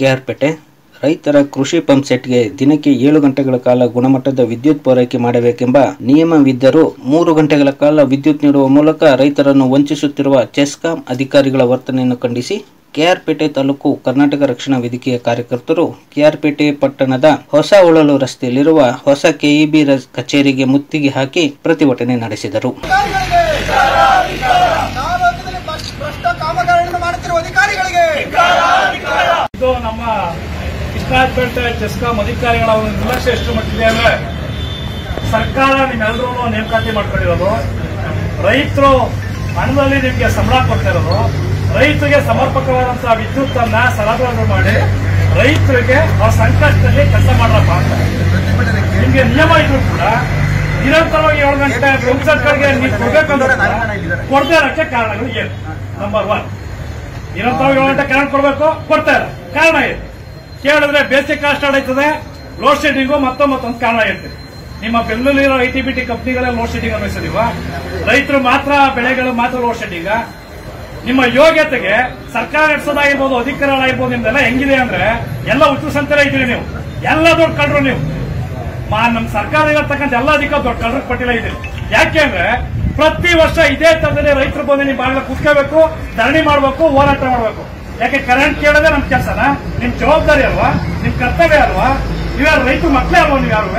ಕೆಆರ್ಪೇಟೆ ರೈತರ ಕೃಷಿ ಪಂಪ್ ಸೆಟ್ಗೆ ದಿನಕ್ಕೆ ಏಳು ಗಂಟೆಗಳ ಕಾಲ ಗುಣಮಟ್ಟದ ವಿದ್ಯುತ್ ಪೂರೈಕೆ ಮಾಡಬೇಕೆಂಬ ನಿಯಮವಿದ್ದರೂ ಮೂರು ಗಂಟೆಗಳ ಕಾಲ ವಿದ್ಯುತ್ ನೀಡುವ ಮೂಲಕ ರೈತರನ್ನು ವಂಚಿಸುತ್ತಿರುವ ಚೆಸ್ಕಾಂ ಅಧಿಕಾರಿಗಳ ವರ್ತನೆಯನ್ನು ಖಂಡಿಸಿ ಕೆಆರ್ಪೇಟೆ ತಾಲೂಕು ಕರ್ನಾಟಕ ರಕ್ಷಣಾ ವೇದಿಕೆಯ ಕಾರ್ಯಕರ್ತರು ಕೆಆರ್ಪೇಟೆ ಪಟ್ಟಣದ ಹೊಸ ಉಳಲು ರಸ್ತೆಯಲ್ಲಿರುವ ಹೊಸ ಕೆಇಬಿ ಕಚೇರಿಗೆ ಮುತ್ತಿಗೆ ಹಾಕಿ ಪ್ರತಿಭಟನೆ ನಡೆಸಿದರು ಅಧಿಕಾರಿಗಳಿಗೆ ನಾಲ್ಕದಲ್ಲಿ ಭ್ರಷ್ಟ ಕಾಮಗಾರಿಗಳನ್ನು ಮಾಡುತ್ತಿರುವ ಅಧಿಕಾರಿಗಳಿಗೆ ಇದು ನಮ್ಮ ಕೃಷ್ಣಾಜಪೇಟೆ ಚೆಸ್ಕಾಂ ಅಧಿಕಾರಿಗಳ ಒಂದು ನಿರ್ಲಕ್ಷ್ಯ ಎಷ್ಟು ಮಟ್ಟಿದೆ ಅಂದ್ರೆ ಸರ್ಕಾರ ನಿಮ್ಮೆಲ್ಲರೂ ನೇಮಕಾತಿ ಮಾಡ್ಕೊಂಡಿರೋದು ರೈತರು ಹಣದಲ್ಲಿ ನಿಮ್ಗೆ ಸಂಬಳ ಕೊಡ್ತಾ ಇರೋದು ರೈತರಿಗೆ ಸಮರ್ಪಕವಾದಂತಹ ವಿದ್ಯುತ್ ಅನ್ನ ಸರಬರಾಜು ಮಾಡಿ ರೈತರಿಗೆ ಅವ್ರ ಸಂಕಷ್ಟದಲ್ಲಿ ಕೆಲಸ ಮಾಡ್ರಪ್ಪ ಅಂತ ನಿಮ್ಗೆ ನಿಯಮ ಇದ್ರು ಕೂಡ ನಿರಂತರವಾಗಿ ಏಳು ಗಂಟೆ ಪಂಚಾಯತ್ಗಳಿಗೆ ನೀವು ಕೊಡ್ಬೇಕಂದ್ರೆ ಕೊಡದೇ ಇರಕ್ಕೆ ಕಾರಣಗಳು ಏನು ನಂಬರ್ ಒನ್ ನಿರಂತರವಾಗಿ ಏಳು ಗಂಟೆ ಕರೆಂಟ್ ಕೊಡಬೇಕು ಕೊಡ್ತಾ ಇಲ್ಲ ಕಾರಣ ಏನು ಕೇಳಿದ್ರೆ ಬೇಸಿಕ್ ಕಾಲ ಸ್ಟಾರ್ಟ್ ಆಯ್ತದೆ ಲೋಡ್ ಶೆಡ್ಡಿಂಗು ಮತ್ತೊಂದು ಮತ್ತೊಂದು ಕಾರಣ ಹೇಳ್ತೀವಿ ನಿಮ್ಮ ಬೆಂಗಳೂರಿರೋ ಐ ಟಿ ಬಿ ಟಿ ಕಂಪ್ನಿಗಳೇ ಲೋಡ್ ಶೆಡ್ಡಿಂಗ್ ಅನ್ವಯಿಸಿದೀವ ರೈತರು ಮಾತ್ರ ಬೆಳೆಗಳು ಮಾತ್ರ ಲೋಡ್ ಶೆಡ್ಡಿಂಗ್ ನಿಮ್ಮ ಯೋಗ್ಯತೆಗೆ ಸರ್ಕಾರ ನಡೆಸೋದಾಗಿರ್ಬೋದು ಅಧಿಕಾರಿಗಳಾಗಿರ್ಬೋದು ನಿಮ್ದೆಲ್ಲ ಹೆಂಗಿದೆ ಅಂದ್ರೆ ಎಲ್ಲ ಹುಟ್ಟು ಸಂತರ ಇದ್ದೀರಿ ನೀವು ಎಲ್ಲ ದೊಡ್ಡ ಕಳ್ರು ನೀವು ಮಾ ನಮ್ಮ ಸರ್ಕಾರ ಇರತಕ್ಕಂಥ ಎಲ್ಲ ಅಧಿಕಾರ ದೊಡ್ಡ ಕಳ್ರ ಪಟ್ಟಿಲ್ಲ ಇದ್ದೀರಿ ಯಾಕೆ ಅಂದ್ರೆ ಪ್ರತಿ ವರ್ಷ ಇದೇ ತರದಲ್ಲಿ ರೈತರು ಬಂದು ನಿಮ್ ಬಾಗಿಲ ಕುತ್ಕೋಬೇಕು ಧರಣಿ ಮಾಡಬೇಕು ಹೋರಾಟ ಮಾಡಬೇಕು ಯಾಕೆ ಕರೆಂಟ್ ಕೇಳೋದೇ ನಮ್ ಕೆಲಸನ ನಿಮ್ ಜವಾಬ್ದಾರಿ ಅಲ್ವಾ ನಿಮ್ ಕರ್ತವ್ಯ ಅಲ್ವಾ ಇವ್ಯಾರು ರೈತರು ಮಕ್ಕಳೇ ಅಲ್ವಾ ನೀವು ಯಾರು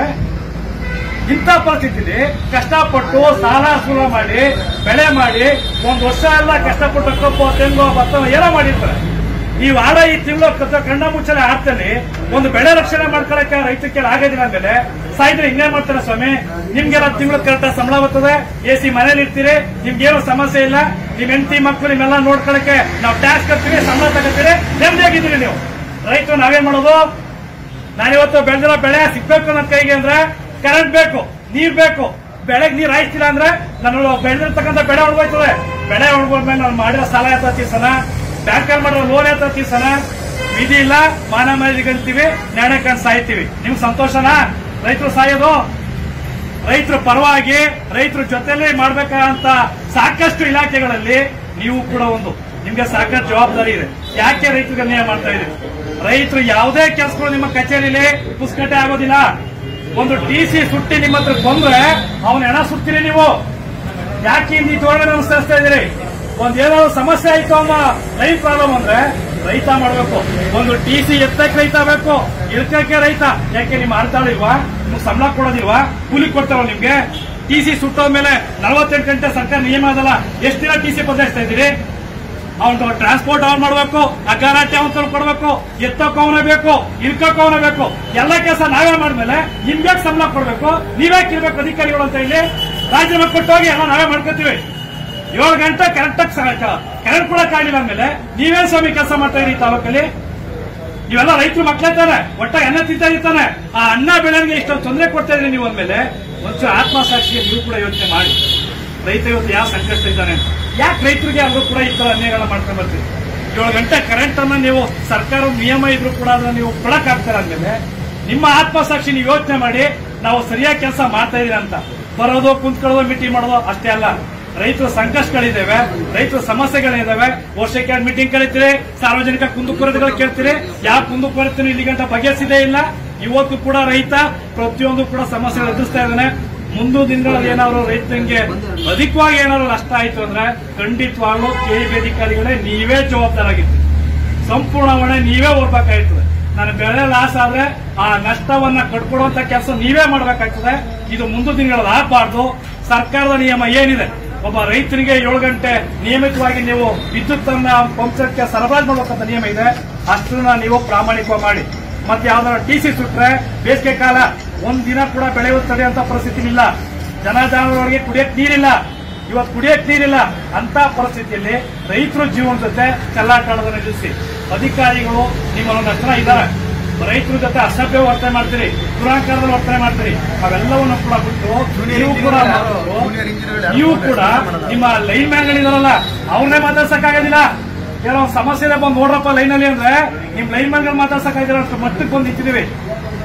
ಇಂಥ ಪರಿಸ್ಥಿತಿಲಿ ಕಷ್ಟಪಟ್ಟು ಸಾಲ ಸೂಲ ಮಾಡಿ ಬೆಳೆ ಮಾಡಿ ಒಂದ್ ವರ್ಷ ಎಲ್ಲ ಕಷ್ಟಪಟ್ಟು ಕಪ್ಪು ತೆಂಗು ಭತ್ತ ಏನೋ ಮಾಡಿರ್ತಾರೆ ಈ ವಾರ ಈ ತಿಂಗಳು ಕಣ್ಣ ಮುಚ್ಚಲೆ ಆಡ್ತಲ್ಲಿ ಒಂದು ಬೆಳೆ ರಕ್ಷಣೆ ಮಾಡ್ಕೊಳಕ್ಕೆ ರೈತಕ್ಕೆ ಆಗೋದಿಲ್ಲ ಅಂದ್ಮೇಲೆ ಸಾಯ್ದ್ರೆ ಹಿಂಗೆ ಮಾಡ್ತಾರೆ ಸ್ವಾಮಿ ನಿಮ್ಗೆಲ್ಲ ತಿಂಗಳು ಕರೆಕ್ಟ್ ಸಂಬಳ ಬರ್ತದೆ ಎ ಸಿ ಮನೇಲಿ ಇರ್ತೀರಿ ನಿಮ್ಗೇನು ಸಮಸ್ಯೆ ಇಲ್ಲ ನಿಮ್ ಹೆಂಡತಿ ಮಕ್ಕಳು ನಿಮ್ಮೆಲ್ಲ ನೋಡ್ಕೊಳಕ್ಕೆ ನಾವು ಟ್ಯಾಕ್ಸ್ ಕಟ್ತೀವಿ ಸಂಬಳ ತಗೋತೀರಿ ನೆಮ್ಮದಿಯಾಗಿದ್ದೀರಿ ನೀವು ರೈತರು ನಾವೇನ್ ಮಾಡೋದು ನಾನಿವತ್ತು ಬೆಳೆದಿರೋ ಬೆಳೆ ಸಿಗ್ಬೇಕು ನನ್ನ ಕೈಗೆ ಅಂದ್ರೆ ಕರೆಂಟ್ ಬೇಕು ನೀರ್ ಬೇಕು ಬೆಳೆಗೆ ನೀರ್ ಹಾಯ್ತಿಲ್ಲ ಅಂದ್ರೆ ನಾನು ಬೆಳೆದಿರ್ತಕ್ಕಂಥ ಬೆಳೆ ಒಣಗೋಯ್ತದೆ ಬೆಳೆ ಒಣಗೋದ್ಮೇಲೆ ನಾನು ಮಾಡಿರೋ ಸಾಲ ಎತ್ತ ತೀರ್ಸನ ಬ್ಯಾಂಕಲ್ಲಿ ಮಾಡಿರೋ ಲೋನ್ ಎತ್ತ ತೀರ್ಸನ ವಿಧಿ ಇಲ್ಲ ಮಾನ ಮರ್ಯಾದೆಗಂತೀವಿ ನ್ಯಾಯ ಕಂಡು ಸಾಯ್ತೀವಿ ನಿಮ್ಗೆ ಸಂತೋಷನಾ ರೈತರು ಸಾಯೋದು ರೈತರ ಪರವಾಗಿ ರೈತರ ಜೊತೆಲಿ ಮಾಡ್ಬೇಕಾದಂತ ಸಾಕಷ್ಟು ಇಲಾಖೆಗಳಲ್ಲಿ ನೀವು ಕೂಡ ಒಂದು ನಿಮ್ಗೆ ಸಾಕಷ್ಟು ಜವಾಬ್ದಾರಿ ಇದೆ ಯಾಕೆ ರೈತರಿಗೆ ಅನ್ಯಾಯ ಮಾಡ್ತಾ ಇದ್ದೀವಿ ರೈತರು ಯಾವುದೇ ಕೆಲಸಗಳು ನಿಮ್ಮ ಕಚೇರಿಲಿ ಪುಸ್ಕಟೆ ಆಗೋದಿಲ್ಲ ಒಂದು ಟಿ ಸಿ ಸುಟ್ಟಿ ನಿಮ್ಮ ಹತ್ರ ಬಂದ್ರೆ ಅವನ ಹೆಣ ಸುಡ್ತೀರಿ ನೀವು ಯಾಕೆ ಈ ಧೋರಣೆ ಅನುಸರಿಸ್ತಾ ಇದ್ದೀರಿ ಒಂದ್ ಏನಾದ್ರು ಸಮಸ್ಯೆ ಆಯ್ತು ಅನ್ನೋ ಲೈನ್ ಪ್ರಾಬ್ಲಮ್ ಅಂದ್ರೆ ರೈತ ಮಾಡ್ಬೇಕು ಒಂದು ಟಿ ಸಿ ಎತ್ತಕ್ಕೆ ರೈತ ಬೇಕು ಇಳ್ಕಕ್ಕೆ ರೈತ ಯಾಕೆ ನಿಮ್ ಆಡ್ತಾಳು ಇಲ್ವಾ ನಿಮ್ಗೆ ಸಂಬಳ ಕೊಡೋದಿಲ್ವಾ ಕೂಲಿ ಕೊಡ್ತಾವ ನಿಮ್ಗೆ ಟಿ ಸಿ ಸುಟ್ಟೋದ್ಮೇಲೆ ನಲವತ್ತೆಂಟು ಗಂಟೆ ಸರ್ಕಾರ ನಿಯಮ ಅದಲ್ಲ ಎಷ್ಟು ದಿನ ಟಿ ಸಿ ಬದಲಾಯಿಸ್ತಾ ಇದ್ದೀರಿ ಅವ್ನು ಟ್ರಾನ್ಸ್ಪೋರ್ಟ್ ಅವ್ನು ಮಾಡ್ಬೇಕು ಅಗಾರಾಟೆ ಅವನ್ ಕೊಡ್ಬೇಕು ಎತ್ತಕ್ಕೆ ಅವನೇ ಬೇಕು ಇಳ್ಕಕ್ಕೆ ಅವನೇ ಬೇಕು ಎಲ್ಲ ಕೆಲಸ ನಾವೇ ಮಾಡ್ಮೇಲೆ ನಿಮ್ಗೆ ಸಂಬಳ ಕೊಡ್ಬೇಕು ನೀವೇ ಇರ್ಬೇಕು ಅಧಿಕಾರಿಗಳು ಅಂತ ಇಲ್ಲಿ ರಾಜೀನಾಮೆ ಕೊಟ್ಟೋಗಿ ಎಲ್ಲ ನಾವೇ ಮಾಡ್ಕೊತೀವಿ ಏಳು ಗಂಟೆ ಕರೆಕ್ಟಾಗಿ ಕರೆಂಟ್ ಕೂಡ ಕಾಣಿಲ್ಲ ಅಂದ್ಮೇಲೆ ನೀವೇನ್ ಸ್ವಾಮಿ ಕೆಲಸ ಮಾಡ್ತಾ ಇರಿ ಈ ತಾಲೂಕಲ್ಲಿ ನೀವೆಲ್ಲ ರೈತರು ಮಕ್ಕಳೇ ತಾನೆ ಒಟ್ಟಾಗಿ ಅನ್ನ ತಿಂತಾ ಇರ್ತಾನೆ ಆ ಅನ್ನ ಬೆಳೆಗೆ ಇಷ್ಟೊಂದು ತೊಂದರೆ ಕೊಡ್ತಾ ಇದ್ರಿ ನೀವು ಅಂದ್ಮೇಲೆ ಒಂಚೂರು ಆತ್ಮಸಾಕ್ಷಿಗೆ ನೀವು ಕೂಡ ಯೋಚನೆ ಮಾಡಿ ರೈತ ಇವತ್ತು ಯಾವ ಸಂಕಷ್ಟ ಇದ್ದಾನೆ ಅಂತ. ಯಾಕೆ ರೈತರಿಗೆ ಅದು ಕೂಡ ಈ ತರ ಅನ್ಯಾಯಗಳನ್ನ ಮಾಡ್ಕೊಂಡ್ ಬರ್ತೀವಿ ಏಳು ಗಂಟೆ ಕರೆಂಟ್ ಅನ್ನ ನೀವು ಸರ್ಕಾರ ನಿಯಮ ಇದ್ರು ಕೂಡ ಅದನ್ನ ನೀವು ಕೊಡಕ್ ಆಗ್ತಾರ ಅಂದ್ಮೇಲೆ ನಿಮ್ಮ ಆತ್ಮಸಾಕ್ಷಿ ನೀವು ಯೋಚನೆ ಮಾಡಿ ನಾವು ಸರಿಯಾಗಿ ಕೆಲಸ ಮಾಡ್ತಾ ಇದೀವಿ ಅಂತ ಬರೋದು ಕುಂತ್ಕೊಳ್ಳೋದು ಮೀಟಿಂಗ್ ಮಾಡೋದು ಅಷ್ಟೇ ಅಲ್ಲ ರೈತರ ಸಂಕಷ್ಟಗಳಿದ್ದಾವೆ ರೈತರ ಸಮಸ್ಯೆಗಳಿದ್ದಾವೆ ವರ್ಷಕ್ಕೆ ಎರಡು ಮೀಟಿಂಗ್ ಕರೀತೀರಿ ಸಾರ್ವಜನಿಕ ಕುಂದುಕೊರತೆಗಳು ಕೇಳ್ತೀರಿ ಯಾವ ಕುಂದುಕೊರತೆನೂ ಇಲ್ಲಿ ಗಂಟ ಬಗೆಹರಿಸಿದೇ ಇಲ್ಲ ಇವತ್ತು ಕೂಡ ರೈತ ಪ್ರತಿಯೊಂದು ಕೂಡ ಸಮಸ್ಯೆಗಳು ಎದುರಿಸ್ತಾ ಇದ್ದಾನೆ ಮುಂದಿನ ದಿನಗಳಲ್ಲಿ ಏನಾದ್ರು ರೈತನಿಗೆ ಅಧಿಕವಾಗಿ ಏನಾದ್ರು ನಷ್ಟ ಆಯ್ತು ಅಂದ್ರೆ ಖಂಡಿತವಾಗ್ಲೂ ಕೆಇಬಿ ಅಧಿಕಾರಿಗಳೇ ನೀವೇ ಜವಾಬ್ದಾರಾಗಿತ್ತು ಸಂಪೂರ್ಣ ಹೊಣೆ ನೀವೇ ಹೊರ್ಬೇಕಾಗ್ತದೆ ನಾನು ಬೆಳೆ ಲಾಸ್ ಆದ್ರೆ ಆ ನಷ್ಟವನ್ನ ಕಟ್ಕೊಡುವಂತ ಕೆಲಸ ನೀವೇ ಮಾಡ್ಬೇಕಾಗ್ತದೆ ಇದು ಮುಂದಿನ ದಿನಗಳಲ್ಲಿ ಆಗಬಾರ್ದು ಸರ್ಕಾರದ ನಿಯಮ ಏನಿದೆ ಒಬ್ಬ ರೈತನಿಗೆ ಏಳು ಗಂಟೆ ನಿಯಮಿತವಾಗಿ ನೀವು ವಿದ್ಯುತ್ ಅನ್ನ ಪಂಪ್ ಸೆಟ್ಗೆ ಸರಬರಾಜು ಮಾಡ್ಬೇಕಂತ ನಿಯಮ ಇದೆ ಅಷ್ಟನ್ನ ನೀವು ಪ್ರಾಮಾಣಿಕ ಮಾಡಿ ಮತ್ತೆ ಯಾವ್ದಾರ ಟಿ ಸಿ ಸುಟ್ರೆ ಬೇಸಿಗೆ ಕಾಲ ಒಂದ್ ದಿನ ಕೂಡ ಬೆಳೆಯುವ ತಡೆಯುವಂತ ಪರಿಸ್ಥಿತಿ ಇಲ್ಲ ಜನ ಜಾನುವಾರಿಗೆ ಕುಡಿಯಕ್ ನೀರಿಲ್ಲ ಇವತ್ತು ಕುಡಿಯಕ್ ನೀರಿಲ್ಲ ಅಂತ ಪರಿಸ್ಥಿತಿಯಲ್ಲಿ ರೈತರ ಜೀವನ ಜೊತೆ ಚೆಲ್ಲಾಟ ಆಡೋದನ್ನ ನಿಲ್ಲಿಸಿ ಅಧಿಕಾರಿಗಳು ನಿಮ್ಮನ್ನು ನಷ್ಟನ ಇದ್ದಾರೆ ರೈತರ ಜೊತೆ ಅಸಭ್ಯ ವರ್ತನೆ ಮಾಡ್ತೀರಿ ದುರಾಂಕಾರದಲ್ಲಿ ವರ್ತನೆ ಮಾಡ್ತೀರಿ ಅವೆಲ್ಲವನ್ನು ಕೂಡ ಬಿಟ್ಟು ನೀವು ಕೂಡ ಮಾಡ್ಬೇಕು. ನೀವು ಕೂಡ ನಿಮ್ಮ ಲೈನ್ ಮ್ಯಾನ್ಗಳಿದಾರಲ್ಲ ಅವ್ರನ್ನೇ ಮಾತಾಡ್ಸಕ್ಕಾಗೋದಿಲ್ಲ ಏನೋ ಸಮಸ್ಯೆ ಇದೆ ಬಂದು ನೋಡ್ರಪ್ಪ ಲೈನಲ್ಲಿ ಅಂದ್ರೆ ನಿಮ್ ಲೈನ್ ಮ್ಯಾನ್ಗಳು ಮಾತಾಡ್ಸಕ್ಕಾಗಿಲ್ಲ ಅಷ್ಟು ಮಟ್ಟಕ್ಕೆ ಬಂದು ನಿಂತಿದೀವಿ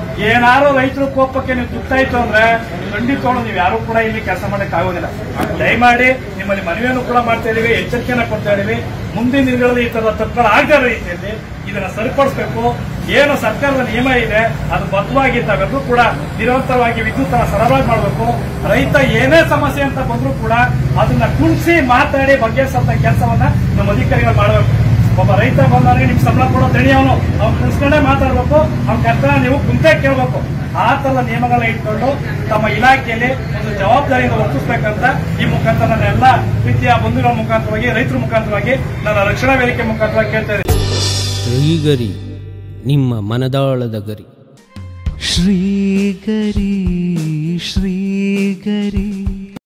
ಏನಾರು ರೈತರ ಕೋಪಕ್ಕೆ ನೀವು ತುತ್ತಾಯ್ತು ಅಂದ್ರೆ ಖಂಡಿತವಾಗ್ಲೂ ನೀವು ಯಾರು ಕೂಡ ಇಲ್ಲಿ ಕೆಲಸ ಮಾಡಕ್ ಆಗೋದಿಲ್ಲ ದಯಮಾಡಿ ನಿಮ್ಮಲ್ಲಿ ಮನವಿಯನ್ನು ಕೂಡ ಮಾಡ್ತಾ ಇದೀವಿ ಎಚ್ಚರಿಕೆಯನ್ನ ಕೊಡ್ತಾ ಇದೀವಿ ಮುಂದಿನ ದಿನಗಳಲ್ಲಿ ಈ ತರದ ತಪ್ಪುಗಳು ಆಗದ ರೀತಿಯಲ್ಲಿ ಇದನ್ನ ಸರಿಪಡಿಸಬೇಕು ಏನು ಸರ್ಕಾರದ ನಿಯಮ ಇದೆ ಅದು ಬದ್ಧವಾಗಿ ತಾವೆಲ್ಲರೂ ಕೂಡ ನಿರಂತರವಾಗಿ ವಿದ್ಯುತ್ ಸರಬರಾಜು ಮಾಡಬೇಕು ರೈತ ಏನೇ ಸಮಸ್ಯೆ ಅಂತ ಬಂದರೂ ಕೂಡ ಅದನ್ನ ಕುಣಿಸಿ ಮಾತಾಡಿ ಬಗೆಹರಿಸಂತ ಕೆಲಸವನ್ನ ನಮ್ಮ ಅಧಿಕಾರಿಗಳು ಮಾಡಬೇಕು ಒಬ್ಬ ರೈತ ಬಂದವರಿಗೆ ನಿಮ್ ಸಂಬಳ ಕೊಡೋ ದಣಿ ಅವನು ಅವ್ನು ಕುಣಿಸ್ಕೊಂಡೇ ಮಾತಾಡ್ಬೇಕು ಅವ್ನ ಕರ್ತನ ನೀವು ಕುಂತೆ ಕೇಳ್ಬೇಕು ಆ ತರದ ನಿಯಮಗಳನ್ನ ಇಟ್ಕೊಂಡು ತಮ್ಮ ಇಲಾಖೆಯಲ್ಲಿ ಒಂದು ಜವಾಬ್ದಾರಿಯಿಂದ ವರ್ತಿಸ್ಬೇಕಂತ ಈ ಮುಖಾಂತರ ನನ್ನ ಎಲ್ಲ ರೀತಿಯ ಬಂಧುಗಳ ಮುಖಾಂತರವಾಗಿ ರೈತರ ಮುಖಾಂತರವಾಗಿ ನನ್ನ ರಕ್ಷಣಾ ವೇದಿಕೆ ಮುಖಾಂತರ ಕೇಳ್ತಾ ಇದ್ದೀನಿ ಶ್ರೀಗರಿ ನಿಮ್ಮ ಮನದಾಳದ ಗರಿ ಶ್ರೀಗರಿ ಶ್ರೀಗರಿ